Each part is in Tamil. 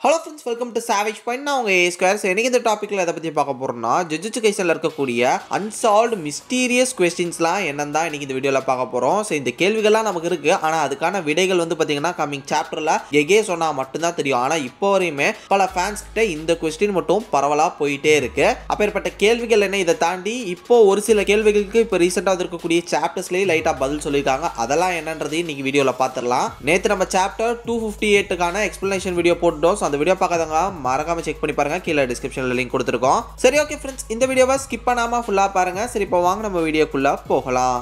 hello friends welcome to savage point நான் உங்கள் ஏ ஸ்கொயர்ஸ் எனக்கு இந்த டாப்பிக்கில் எதை பற்றி பார்க்க போகிறோம்னா ஜுஜுச்சு கைசனில் இருக்கக்கூடிய அன்சால்வ்டு மிஸ்டீரியஸ் கொஸ்டின்ஸ்லாம் என்னன்னு தான் இன்றைக்கி இந்த வீடியோவில் பார்க்க போகிறோம் ஸோ இந்த கேள்விகள்லாம் நமக்கு இருக்குது ஆனால் அதுக்கான விடைகள் வந்து பார்த்திங்கன்னா கம்மிங் சாப்டரில் எகே சொன்னால் மட்டும்தான் தெரியும் ஆனால் இப்போ வரையுமே பல ஃபேன்ஸ் கிட்ட இந்த கொஸ்டின் மட்டும் பரவலாக போயிட்டே இருக்கு அப்பேற்பட்ட கேள்விகள் என்ன இதை தாண்டி இப்போ ஒரு சில கேள்விகளுக்கு இப்போ ரீசெண்டாக இருக்கக்கூடிய சாப்டர்ஸ்லேயே லைட்டாக பதில் சொல்லியிருக்காங்க அதெல்லாம் என்னன்றது இன்னைக்கு வீடியோவில் பார்த்துடலாம் நேற்று நம்ம சாப்டர் டூ ஃபிஃப்டி எட்டுக்கான எக்ஸ்ப்ளனேஷன் வீடியோ போட்டோம் ஸோ அந்த வீடியோ பார்க்காதவங்க மறக்காம செக் பண்ணி பாருங்க கீழே டிஸ்கிரிப்ஷனில் லிங்க் கொடுத்துருக்கோம் சரி ஓகே ஃப்ரெண்ட்ஸ் இந்த வீடியோவை ஸ்கிப் பண்ணாமல் ஃபுல்லாக பாருங்க சரி இப்போ வாங்க நம்ம வீடியோக்குள்ளே போகலாம்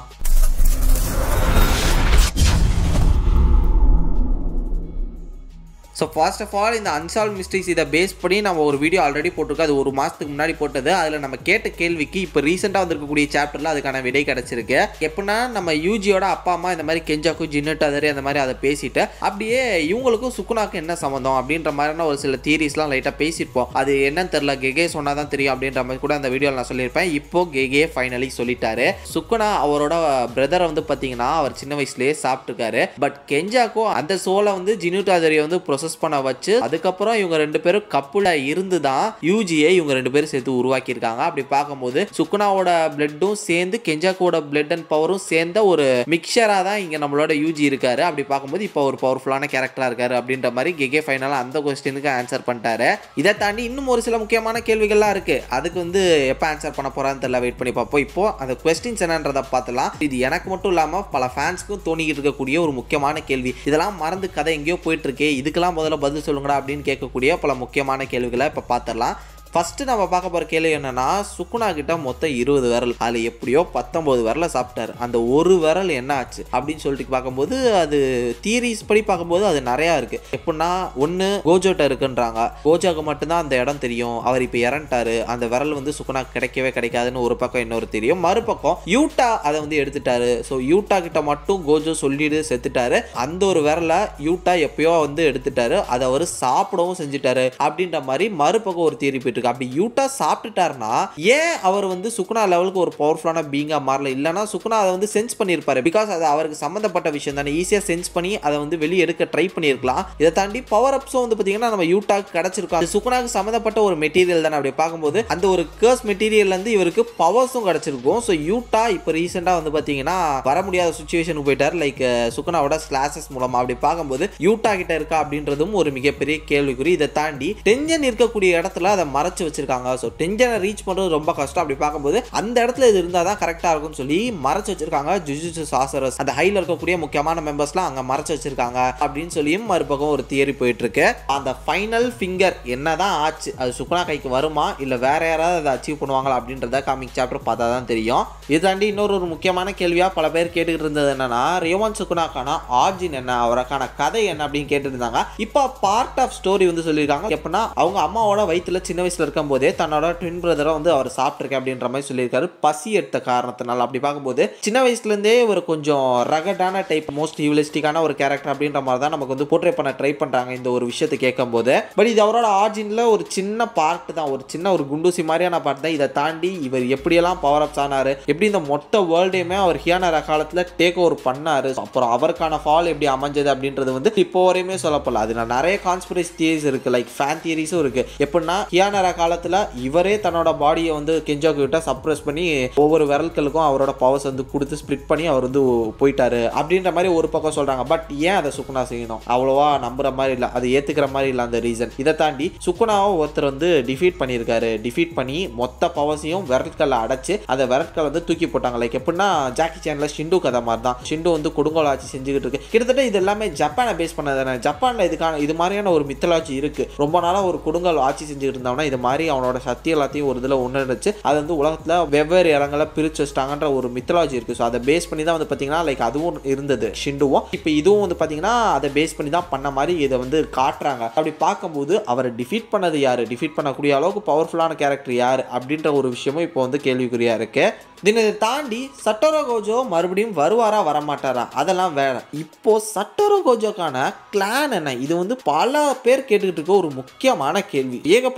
ஸோ ஃபர்ஸ்ட் ஆஃப் ஆல் இந்த அன்சால்வ் மிஸ்டேக்ஸ் இதை பேஸ் பண்ணி நம்ம ஒரு வீடியோ ஆல்ரெடி போட்டிருக்கோம் அது ஒரு மாதத்துக்கு முன்னாடி போட்டது அதில் நம்ம கேட்ட கேள்விக்கு இப்போ ரீசெண்டாக வந்திருக்கக்கூடிய சாப்டரில் அதுக்கான விடை கிடச்சிருக்கு எப்படின்னா நம்ம யூஜியோட அப்பா அம்மா இந்த மாதிரி கெஞ்சாக்கும் ஜின்னட்டதரி அந்த மாதிரி அதை பேசிட்டு அப்படியே இவங்களுக்கும் சுக்குனாக்கும் என்ன சம்மந்தம் அப்படின்ற மாதிரியான ஒரு சில தியரிஸ்லாம் லைட்டாக பேசியிருப்போம் அது என்னன்னு தெரில கெகே சொன்னால் தான் தெரியும் அப்படின்ற மாதிரி கூட அந்த வீடியோவில் நான் சொல்லியிருப்பேன் இப்போ கெகே ஃபைனலி சொல்லிட்டாரு சுக்குனா அவரோட பிரதரை வந்து பார்த்தீங்கன்னா அவர் சின்ன வயசுலேயே சாப்பிட்டுருக்காரு பட் கெஞ்சாக்கோ அந்த சோலை வந்து ஜினுட்டாதரியை வந்து ப்ரொசஸ் பண்ண வச்சு அதுக்கப்புறம் இவங்க ரெண்டு பேரும் கப்புல இருந்து தான் யூஜியை இவங்க ரெண்டு பேரும் சேர்த்து உருவாக்கியிருக்காங்க அப்படி பார்க்கும்போது சுக்குனாவோட பிளட்டும் சேர்ந்து கெஞ்சாக்கோட பிளட் அண்ட் பவரும் சேர்ந்த ஒரு மிக்சராக தான் இங்கே நம்மளோட யூஜி இருக்காரு அப்படி பார்க்கும்போது இப்போ ஒரு பவர்ஃபுல்லான கேரக்டராக இருக்காரு அப்படின்ற மாதிரி கெகே ஃபைனலாக அந்த கொஸ்டினுக்கு ஆன்சர் பண்ணிட்டாரு இதை தாண்டி இன்னும் ஒரு சில முக்கியமான கேள்விகள்லாம் இருக்கு அதுக்கு வந்து எப்போ ஆன்சர் பண்ண போறான்னு தெரியல வெயிட் பண்ணி பார்ப்போம் இப்போ அந்த கொஸ்டின்ஸ் என்னன்றதை பார்த்தலாம் இது எனக்கு மட்டும் இல்லாமல் பல ஃபேன்ஸ்க்கும் தோணிக்கிட்டு இருக்கக்கூடிய ஒரு முக்கியமான கேள்வி இதெல்லாம் மறந்து கதை எங்கேயோ போயிட்டு இருக்கு இதுக்கெல்லாம் முதல்ல பதில் சொல்லுங்கடா அப்படின்னு கேட்கக்கூடிய பல முக்கியமான கேள்விகளை இப்போ பார்த்துடலாம் ஃபஸ்ட்டு நம்ம பார்க்க போகிற கேள்வி என்னன்னா சுக்குனா கிட்ட மொத்தம் இருபது விரல் அதில் எப்படியோ பத்தொம்போது விரலை சாப்பிட்டாரு அந்த ஒரு விரல் என்ன ஆச்சு அப்படின்னு சொல்லிட்டு பார்க்கும்போது அது தியரிஸ் படி பார்க்கும்போது அது நிறையா இருக்குது எப்படின்னா ஒன்று கோஜோட்ட இருக்குன்றாங்க கோஜோக்கு மட்டும்தான் அந்த இடம் தெரியும் அவர் இப்போ இறந்துட்டாரு அந்த விரல் வந்து சுக்குனா கிடைக்கவே கிடைக்காதுன்னு ஒரு பக்கம் இன்னொரு தெரியும் மறுபக்கம் யூட்டா அதை வந்து எடுத்துட்டாரு ஸோ யூட்டா கிட்ட மட்டும் கோஜோ சொல்லிட்டு செத்துட்டாரு அந்த ஒரு விரலை யூட்டா எப்பயோ வந்து எடுத்துட்டாரு அதை அவர் சாப்பிடவும் செஞ்சுட்டாரு அப்படின்ற மாதிரி மறுபக்கம் ஒரு தியரி போயிட்டு இருக்கு அப்படி யூட்டா சாப்பிட்டுட்டாருன்னா ஏன் அவர் வந்து சுக்குனா லெவலுக்கு ஒரு பவர்ஃபுல்லான பீங்கா மாறல இல்லைன்னா சுக்குனா அதை வந்து சென்ஸ் பண்ணியிருப்பாரு பிகாஸ் அது அவருக்கு சம்மந்தப்பட்ட விஷயம் தானே ஈஸியாக சென்ஸ் பண்ணி அதை வந்து வெளியே எடுக்க ட்ரை பண்ணியிருக்கலாம் இதை தாண்டி பவர் அப்ஸும் வந்து பார்த்தீங்கன்னா நம்ம யூட்டாக்கு கிடச்சிருக்கும் அது சுக்குனாக்கு சம்மந்தப்பட்ட ஒரு மெட்டீரியல் தானே அப்படி பார்க்கும்போது அந்த ஒரு கேர்ஸ் மெட்டீரியல்லேருந்து இவருக்கு பவர்ஸும் கிடச்சிருக்கும் ஸோ யூட்டா இப்போ ரீசெண்டாக வந்து பார்த்தீங்கன்னா வர முடியாத சுச்சுவேஷனுக்கு போயிட்டார் லைக் சுக்குனாவோட ஸ்லாசஸ் மூலமாக அப்படி பார்க்கும்போது யூட்டா கிட்ட இருக்கா அப்படின்றதும் ஒரு மிகப்பெரிய கேள்விக்குறி இதை தாண்டி டென்ஷன் இருக்கக்கூடிய இடத்துல அதை மறைச்சு வச்சிருக்காங்க ஸோ டென்ஷனை ரீச் பண்ணுறது ரொம்ப கஷ்டம் அப்படி பார்க்கும்போது அந்த இடத்துல இது இருந்தால் தான் கரெக்டாக இருக்கும்னு சொல்லி மறைச்சு வச்சிருக்காங்க ஜுஜுச்சு சாசரஸ் அந்த ஹைல இருக்கக்கூடிய முக்கியமான மெம்பர்ஸ்லாம் அங்கே மறைச்சு வச்சிருக்காங்க அப்படின்னு சொல்லியும் மறுபக்கம் ஒரு தியரி போயிட்டு இருக்கு அந்த ஃபைனல் ஃபிங்கர் என்னதான் ஆச்சு அது சுக்குனா கைக்கு வருமா இல்லை வேற யாராவது அதை அச்சீவ் பண்ணுவாங்களா அப்படின்றத காமிக் சாப்டர் பார்த்தா தான் தெரியும் இது தாண்டி இன்னொரு ஒரு முக்கியமான கேள்வியாக பல பேர் கேட்டுக்கிட்டு இருந்தது என்னன்னா ரியோவான் சுக்குனாக்கான ஆர்ஜின் என்ன அவருக்கான கதை என்ன அப்படின்னு கேட்டு இருந்தாங்க இப்போ பார்ட் ஆஃப் ஸ்டோரி வந்து சொல்லியிருக்காங்க எப்படின்னா அவங்க அம்மாவோட வயிற்றுல சின்ன வயசுல இருக்கும் போதே தன்னோட ட்வின் பிரதரை வந்து அவர் சாப்பிட்ருக்கேன் அப்படின்ற மாதிரி சொல்லியிருக்காரு பசி எடுத்த காரணத்தினால அப்படி பார்க்கும்போது சின்ன வயசுலேருந்தே ஒரு கொஞ்சம் ரகடான டைப் மோஸ்ட் ஹியூலிஸ்டிக்கான ஒரு கேரக்டர் அப்படின்ற மாதிரி தான் நமக்கு வந்து போர்ட்ரே பண்ண ட்ரை பண்ணுறாங்க இந்த ஒரு விஷயத்தை கேட்கும் போது பட் இது அவரோட ஆர்ஜினில் ஒரு சின்ன பார்ட் தான் ஒரு சின்ன ஒரு குண்டூசி மாதிரியான பார்ட் தான் இதை தாண்டி இவர் எப்படியெல்லாம் பவர் அப்ஸ் ஆனார் எப்படி இந்த மொத்த வேர்ல்டையுமே அவர் ஹியானர் காலத்தில் டேக் ஓவர் பண்ணாரு அப்புறம் அவருக்கான ஃபால் எப்படி அமைஞ்சது அப்படின்றது வந்து இப்போ வரையுமே சொல்லப்படல அது நிறைய கான்ஸ்பிரசி தியரிஸ் இருக்கு லைக் ஃபேன் தியரிஸும் இருக்கு எப்படின்னா ஹியானரா காலத்தில் இவரே தன்னோட பாடியை வந்து கெஞ்சாக்கு விட்டா சப்ரஸ் பண்ணி ஒவ்வொரு விரல்களுக்கும் அவரோட பவர்ஸ் வந்து கொடுத்து ஸ்ப்ளிட் பண்ணி அவர் வந்து போயிட்டாரு அப்படின்ற மாதிரி ஒரு பக்கம் சொல்றாங்க பட் ஏன் அதை சுக்குனா செய்யணும் அவ்வளோவா நம்புற மாதிரி இல்லை அது ஏத்துக்கிற மாதிரி இல்லை அந்த ரீசன் இதை தாண்டி சுக்குனாவை ஒருத்தர் வந்து டிஃபீட் பண்ணியிருக்காரு டிஃபீட் பண்ணி மொத்த பவர்ஸையும் விரட்களை அடைச்சு அந்த விரட்களை வந்து தூக்கி போட்டாங்க லைக் எப்படின்னா ஜாக்கி சேனல்ல ஷிண்டு கதை மாதிரி தான் ஷிண்டு வந்து கொடுங்கோல் ஆட்சி செஞ்சுக்கிட்டு இருக்கு கிட்டத்தட்ட இது எல்லாமே ஜப்பானை பேஸ் பண்ணதானே ஜப்பான்ல இதுக்கான இது மாதிரியான ஒரு மித்தலாஜி இருக்கு ரொம்ப நாளாக ஒரு கொடுங்கோல் ஆட்சி செஞ்சுக்கிட்டு இருந்தவனா இது மாதிரி அவனோட சக்தி எல்லாத்தையும் ஒரு இதில் ஒன்றிணைச்சு அது வந்து உலகத்தில் வெவ்வேறு இடங்களை பிரிச்சு வச்சிட்டாங்கன்ற ஒரு மித்தலாஜி இருக்கு ஸோ அதை பேஸ் பண்ணி தான் வந்து பார்த்தீங்கன்னா லைக் அதுவும் இருந்தது ஷிண்டுவும் இப்போ இதுவும் வந்து பார்த்தீங்கன்னா அதை பேஸ் பண்ணி தான் பண்ண மாதிரி இதை வந்து காட்டுறாங்க அப்படி பார்க்கும்போது அவரை டிஃபீட் பண்ணது யாரு டிஃபீட் பண்ணக்கூடிய அளவுக்கு பவர்ஃபுல்லான கேரக்டர் யார் அப்படின்ற ஒரு விஷயமும் இப்போ வந்து கேள்விக்குறியா இருக்கு தென் இதை தாண்டி சட்டோரோ கோஜோ மறுபடியும் வருவாரா வரமாட்டாரா அதெல்லாம் வேற இப்போ சட்டோரோ கோஜோக்கான கிளான் என்ன இது வந்து பல பேர் கேட்டுக்கிட்டு இருக்க ஒரு முக்கியமான கேள்வி ஏகப்பட்ட பேருக்கு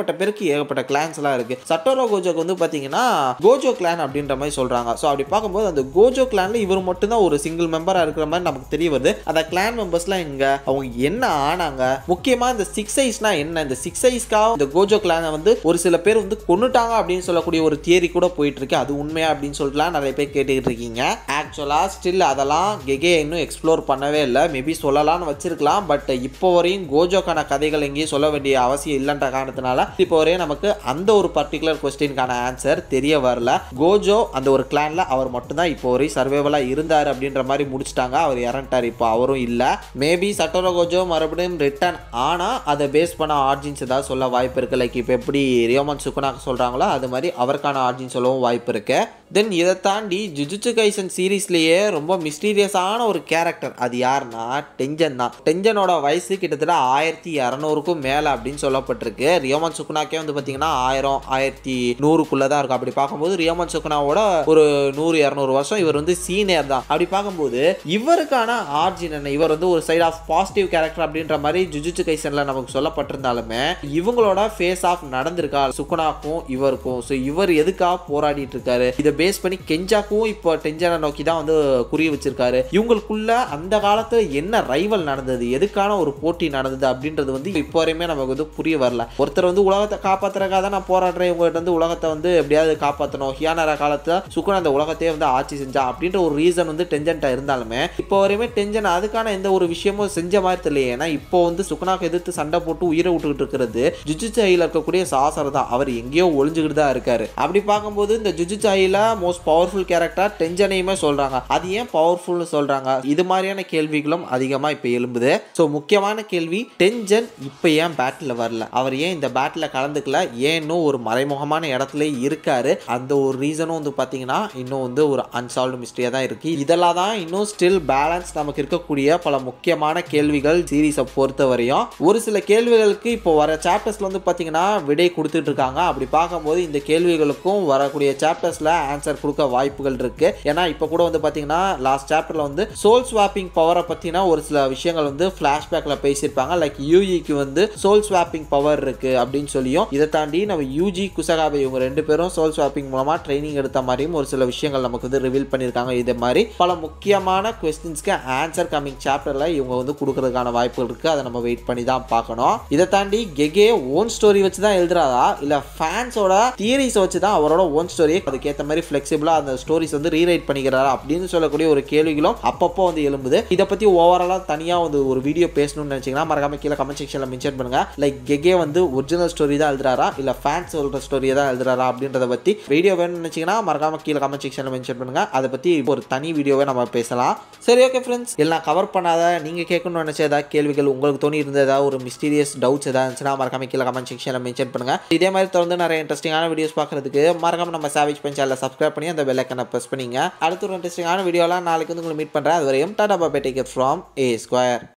வரைக்கும் ஏகப்பட்ட கிளான்ஸ்லாம் இருக்கு சட்டோரோ கோஜோக்கு வந்து பார்த்தீங்கன்னா கோஜோ கிளான் அப்படின்ற மாதிரி சொல்றாங்க ஸோ அப்படி பார்க்கும்போது அந்த கோஜோ கிளான்ல இவர் மட்டும்தான் ஒரு சிங்கிள் மெம்பரா இருக்கிற மாதிரி நமக்கு தெரிய வருது அந்த கிளான் மெம்பர்ஸ்லாம் எங்க அவங்க என்ன ஆனாங்க முக்கியமா இந்த சிக்ஸ் ஐஸ்னா என்ன இந்த சிக்ஸ் ஐஸ்க்காக இந்த கோஜோ கிளானை வந்து ஒரு சில பேர் வந்து கொன்னுட்டாங்க அப்படின்னு சொல்லக்கூடிய ஒரு தியரி கூட போயிட்டு இருக்கு அது உண்மையா அப்படின்னு சொல்லிட்டுலாம் நிறைய பேர் கேட்டுக்கிட்டு இருக்கீங்க ஆக்சுவலா ஸ்டில் அதெல்லாம் கெகே இன்னும் எக்ஸ்ப்ளோர் பண்ணவே இல்லை மேபி சொல்லலாம்னு வச்சிருக்கலாம் பட் இப்போ வரையும் கோஜோக்கான கதைகள் எங்கேயும் சொல்ல வேண்டிய அவசியம் இல்லைன்ற காரணத்தினால இப்போ வரையும் நமக்கு அந்த ஒரு பர்டிகுலர் கொஸ்டினுக்கான ஆன்சர் தெரிய வரல கோஜோ அந்த ஒரு கிளான்ல அவர் மட்டும்தான் இப்போ வரையும் சர்வேவலா இருந்தார் அப்படின்ற மாதிரி முடிச்சிட்டாங்க அவர் இறந்துட்டார் இப்போ அவரும் இல்லை மேபி சட்டோரோ கோஜோ மறுபடியும் ரிட்டர்ன் ஆனால் அதை பேஸ் பண்ண ஆர்ஜின்ஸ் ஏதாவது சொல்ல வாய்ப்பு இருக்கு லைக் இப்போ எப்படி ரியோமன் சுக்குனாக்கு சொல்கிறாங்களோ அது மாதிரி அவருக்கான ஆர்ஜின் சொல்லவும் வாய்ப்பு இருக்கு தென் இதை தாண்டி ஜுஜுட்சு கைசன் சீரீஸ்லேயே ரொம்ப மிஸ்டீரியஸான ஒரு கேரக்டர் அது யாருன்னா டெஞ்சன் தான் டெஞ்சனோட வயசு கிட்டத்தட்ட ஆயிரத்தி இரநூறுக்கும் மேலே அப்படின்னு சொல்லப்பட்டிருக்கு ரியோமன் சுக்குனாக்கே வந்து பார்த்தீங்கன்னா ஆயிரம் ஆயிரத்தி நூறுக்குள்ளே தான் இருக்கும் அப்படி பார்க்கும்போது ரியோமன் சுக்குனாவோட ஒரு நூறு இரநூறு வருஷம் இவர் வந்து சீனியர் தான் அப்படி பார்க்கும்போது இவருக்கான ஆர்ஜின் என்ன இவர் வந்து ஒரு சைடு ஆஃப் பாசிட்டிவ் கேரக்டர் அப்படின்ற மாதிரி ஜுஜுட்சு கைசன்ல நமக்கு சொல்லப்பட்டிருந்தாலுமே இவங்களோட ஃபேஸ் ஆஃப் நடந்திருக்கா சுக்குனாக்கும் இவருக்கும் ஸோ இவர் எதுக்காக போராடிட்டு இருக்காரு இதை பேஸ் பண்ணி கெஞ்சாக்கும் இப்போ டெஞ்சனை நோக்கி தான் வந்து குறி வச்சிருக்காரு இவங்களுக்குள்ள அந்த காலத்துல என்ன ரைவல் நடந்தது எதுக்கான ஒரு போட்டி நடந்தது அப்படின்றது வந்து இப்போ வரையுமே நமக்கு வந்து புரிய வரல ஒருத்தர் வந்து உலகத்தை காப்பாத்துறதுக்காக தான் நான் போராடுறேன் இவங்ககிட்ட வந்து உலகத்தை வந்து எப்படியாவது காப்பாற்றணும் ஹியானரா காலத்துல சுக்குன் அந்த உலகத்தையே வந்து ஆட்சி செஞ்சா அப்படின்ற ஒரு ரீசன் வந்து டென்ஜன்ட்டா இருந்தாலுமே இப்போ வரையுமே டென்ஜன் அதுக்கான எந்த ஒரு விஷயமும் செஞ்ச மாதிரி தெரியல ஏன்னா இப்போ வந்து சுக்குனாக்கு எதிர்த்து சண்டை போட்டு உயிரை விட்டுக்கிட்டு இருக்கிறது ஜுஜுச்சாயில இருக்கக்கூடிய சாசர் தான் அவர் எங்கேயோ ஒளிஞ்சுக்கிட்டு தான் இருக்காரு அப்படி பார்க்கும்போது இந்த ஜுஜுச்சாயில மோஸ்ட் பவர்ஃபுல் கேரக்டர் டென்ஜனையுமே சொல்றாங்க அது ஏன் பவர்ஃபுல்னு சொல்றாங்க இது மாதிரியான கேள்விகளும் அதிகமா இப்போ எழும்புது ஸோ முக்கியமான கேள்வி டென்ஜன் இப்போ ஏன் பேட்டில் வரல அவர் ஏன் இந்த பேட்டில் கலந்துக்கல ஏன் இன்னும் ஒரு மறைமுகமான இடத்துல இருக்காரு அந்த ஒரு ரீசனும் வந்து பார்த்தீங்கன்னா இன்னும் வந்து ஒரு அன்சால்வ்டு மிஸ்ட்ரியாக தான் இருக்கு இதெல்லாம் தான் இன்னும் ஸ்டில் பேலன்ஸ் நமக்கு இருக்கக்கூடிய பல முக்கியமான கேள்விகள் சீரீஸை பொறுத்த வரையும் ஒரு சில கேள்விகளுக்கு இப்போ வர சாப்டர்ஸ்ல வந்து பார்த்தீங்கன்னா விடை கொடுத்துட்டு இருக்காங்க அப்படி பார்க்கும்போது இந்த கேள்விகளுக்கும் வரக்கூடிய சாப்டர்ஸ்ல ஆன்சர் கொடுக்க வாய்ப்புகள் இருக்கு ஏன்னா இப்போ கூட வந்து பார்த்தீங்கன்னா லாஸ்ட் சாப்டர்ல வந்து சோல் ஸ்வாப்பிங் பவரை பற்றின ஒரு சில விஷயங்கள் வந்து ஃப்ளாஷ்பேக்கில் பேசியிருப்பாங்க லைக் யூஇக்கு வந்து சோல் ஸ்வாப்பிங் பவர் இருக்கு அப்படின்னு சொல்லியும் இதை தாண்டி நம்ம யூஜி குசகாபே இவங்க ரெண்டு பேரும் சோல் ஸ்வாப்பிங் மூலமாக ட்ரைனிங் எடுத்த மாதிரியும் ஒரு சில விஷயங்கள் நமக்கு வந்து ரிவீல் பண்ணியிருக்காங்க இதே மாதிரி பல முக்கியமான கொஸ்டின்ஸ்க்கு ஆன்சர் கமிங் சாப்டரில் இவங்க வந்து கொடுக்கறதுக்கான வாய்ப்புகள் இருக்குது அதை நம்ம வெயிட் பண்ணி தான் பார்க்கணும் இதை தாண்டி கெகே ஓன் ஸ்டோரி வச்சு தான் எழுதுறாரா இல்லை ஃபேன்ஸோட தியரிஸ் வச்சு தான் அவரோட ஓன் ஸ்டோரியை அதுக்கேற்ற மாதிரி ஃப்ளெக்சிபிளாக அந்த ஸ்டோரிஸ் வந்து ரீரைட் பண்ணிக்கிறாரா அப்படின்னு சொல்லக்கூடிய ஒரு கேள்விகளும் அப்பப்போ வந்து எழும்புது இதை பற்றி ஓவராலாக தனியாக வந்து ஒரு வீடியோ பேசணும்னு நினச்சிங்கன்னா மறக்காம கீழே கமெண்ட் செக்ஷனில் மென்ஷன் பண்ணுங்க லைக் கெகே வந்து ஒரிஜினல் ஸ்டோரி தான் எழுதுறாரா இல்லை ஃபேன்ஸ் சொல்கிற ஸ்டோரியை தான் எழுதுறாரா அப்படின்றத பற்றி வீடியோ வேணும்னு நினச்சிங்கன்னா மறக்காம கீழே கமெண்ட் செக்ஷனில் மென்ஷன் பண்ணுங்க அதை பற்றி ஒரு தனி வீடியோவை நம்ம பேசலாம் சரி ஓகே ஃப்ரெண்ட்ஸ் எல்லாம் கவர் பண்ணாத நீங்கள் கேட்கணும்னு நினச்ச ஏதாவது கேள்விகள் உங்களுக்கு தோணி இருந்த ஏதாவது ஒரு மிஸ்டீரியஸ் டவுட்ஸ் ஏதாவது இருந்துச்சுன்னா மறக்காம கீழே கமெண்ட் செக்ஷனில் மென்ஷன் பண்ணுங்க இதே மாதிரி தொடர்ந்து நிறைய இன்ட்ரெஸ்டிங்கான வீடியோஸ் பார்க்கறதுக்கு மறக்காம நம்ம சேவேஜ் பஞ்ச் சேனலை சப்ஸ்கிரைப் பண்ணி அந்த பெல் ஐக்கனை ப்ரெஸ் பண்ணிங்க அடுத்த ஒரு இன்ட்ரெஸ்டிங்கான வீடியோலாம் நாளைக்கு வந்து உங்களை மீட் பண்ணுறேன் அது வரையும் டாடா பாபே டேக் ஃப்ரம் ஏ ஸ்கொயர்